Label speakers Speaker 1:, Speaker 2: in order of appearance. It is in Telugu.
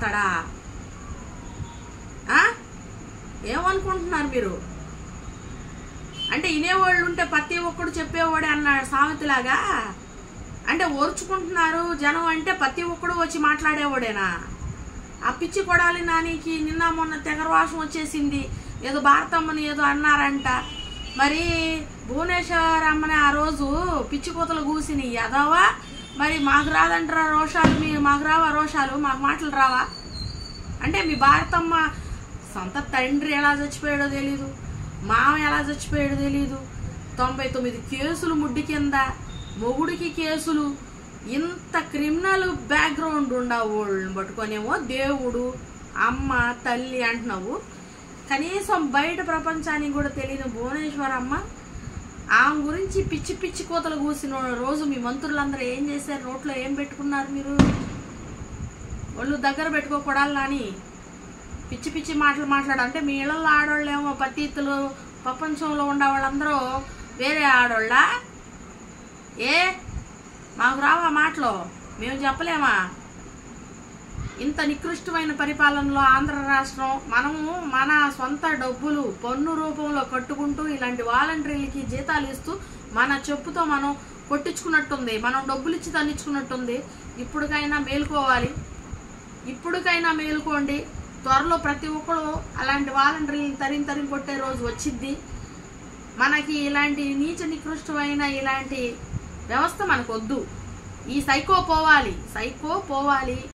Speaker 1: మాట్లాడతాడా ఆ? ఏమనుకుంటున్నారు మీరు అంటే వినేవాళ్ళు ఉంటే ప్రతి ఒక్కడు చెప్పేవాడే అన్నాడు సామెతలాగా అంటే ఓర్చుకుంటున్నారు జనం అంటే ప్రతి ఒక్కడు వచ్చి మాట్లాడేవాడేనా ఆ పిచ్చి కొడాలి నానికి నిన్న మొన్న తెగరవాసం వచ్చేసింది ఏదో భారతమ్మని ఏదో అన్నారంట మరి భువనేశ్వర్ అమ్మని ఆ రోజు పిచ్చి కూతలు కూసిని ఎదవా మరి మాకు రాదంటారా రోషాలు మీ మాకు రావా రోషాలు మాకు మాటలు రావా అంటే మీ భారతమ్మ సొంత తండ్రి ఎలా చచ్చిపోయాడో తెలీదు మామ ఎలా చచ్చిపోయాడో తెలీదు తొంభై తొమ్మిది కేసులు ముడ్డి కింద మొగుడికి కేసులు ఇంత క్రిమినల్ బ్యాక్గ్రౌండ్ ఉండవాళ్ళని పట్టుకొనేమో దేవుడు అమ్మ తల్లి అంటున్నావు కనీసం బయట ప్రపంచానికి కూడా తెలియని భువనేశ్వర్ అమ్మ ఆమె గురించి పిచ్చి పిచ్చి కోతలు కూసిన రోజు మీ మంత్రులందరూ ఏం చేశారు రోట్లో ఏం పెట్టుకున్నారు మీరు వాళ్ళు దగ్గర పెట్టుకోకూడాలి నాని పిచ్చి పిచ్చి మాటలు మాట్లాడు అంటే మీ ఇళ్ళల్లో ఆడవాళ్ళేమో పతీతులు ప్రపంచంలో ఉండే వాళ్ళందరూ వేరే ఆడోళ్ళా ఏ మాకు రావా మాటలు మేము చెప్పలేమా ఇంత నికృష్టమైన పరిపాలనలో ఆంధ్ర రాష్ట్రం మనము మన సొంత డబ్బులు పన్ను రూపంలో కట్టుకుంటూ ఇలాంటి వాలంటీర్లకి జీతాలు ఇస్తూ మన చెప్పుతో మనం కొట్టించుకున్నట్టుంది మనం డబ్బులు ఇచ్చి తన్నించుకున్నట్టుంది ఇప్పటికైనా మేలుకోవాలి ఇప్పటికైనా మేలుకోండి త్వరలో ప్రతి ఒక్కరు అలాంటి వాలంటీర్లను తరిం తరిం కొట్టే రోజు వచ్చిద్ది మనకి ఇలాంటి నీచ నికృష్టమైన ఇలాంటి వ్యవస్థ మనకు వద్దు ఈ సైకో పోవాలి సైకో పోవాలి